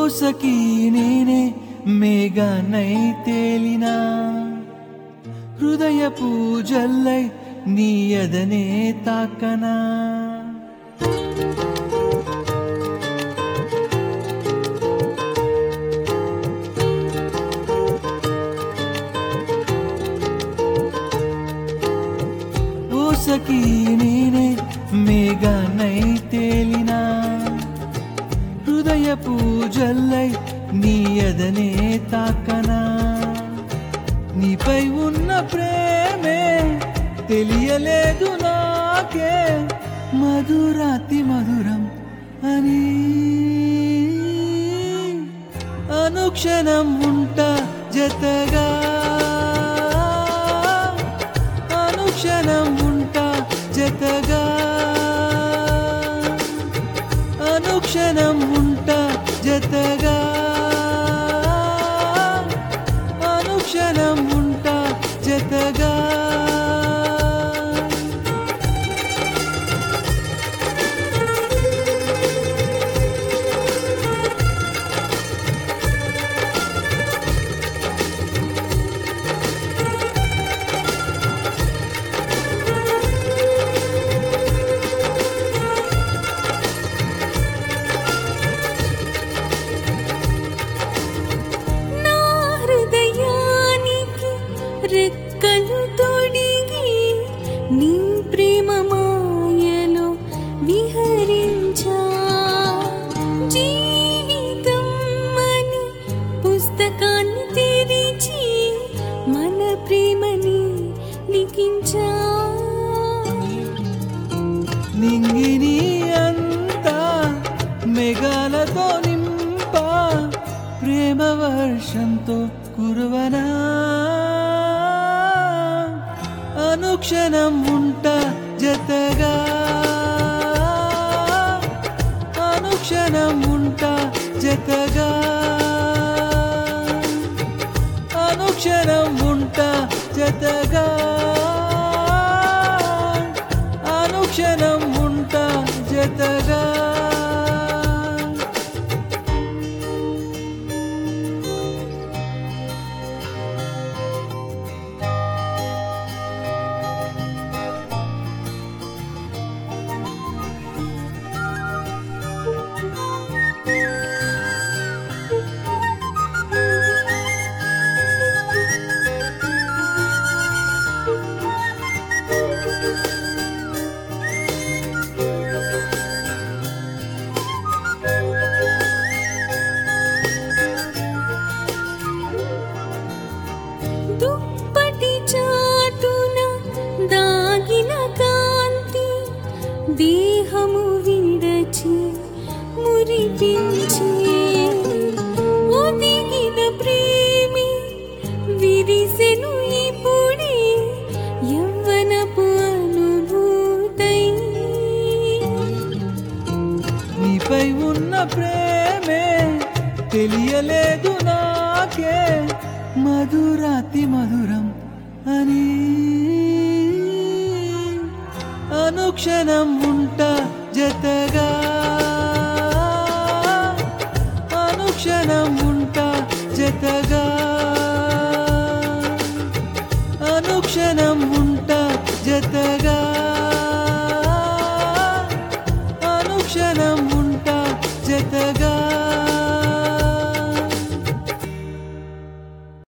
ఊసకి నేనే మేఘనై తేలినా హృదయ పూజల్లై నీ ఎదనే తాకనా ఊసకి నేనే మేఘనై తేలినా హృదయ పూజల్లై నీ ఎదనే తాకనా నీపై ఉన్న ప్రేమే తెలియలేదు నాకే మధురాతి మధురం అని అనుక్షణం ఉంటా జతగా అనుక్షణం ఉంటా జతగా అనుక్షణం ఉంటా జతగా అనుక్షణం ఉంటా జతగా నా హృదయానికి రెక్కలు తొడిగి నీ ప్రేమ మాయలో విహరించా జీవితం అని పుస్తకాన్ని తెరిచి మన ప్రేమని లిఖించా నింగిని అంతా మేఘాలతో నింపా ప్రేమ వర్షంతో కురువనా అనుక్షణం ఉంటా జతగా అనుక్షణం ఉంటా జతగా అనుక్షణం ఉంటా జతగా అనుక్షణం ఉంటా జతగా దుప్పటి చాటున దాగిన కాంతి దేహము విడచి మురిపించే ఒదిగిన ప్రేమి విరిసెను ఇప్పుడే యవ్వనపు అనుభూతై నీపై ఉన్న ప్రేమే తెలియలేదు నాకే మధురాతి మధురం అని అనుక్షణం ఉంటా జతగా అనుక్షణం ఉంటా జతగా అనుక్షణం ఉంటా జతగా అనుక్షణం ఉంటా జతగా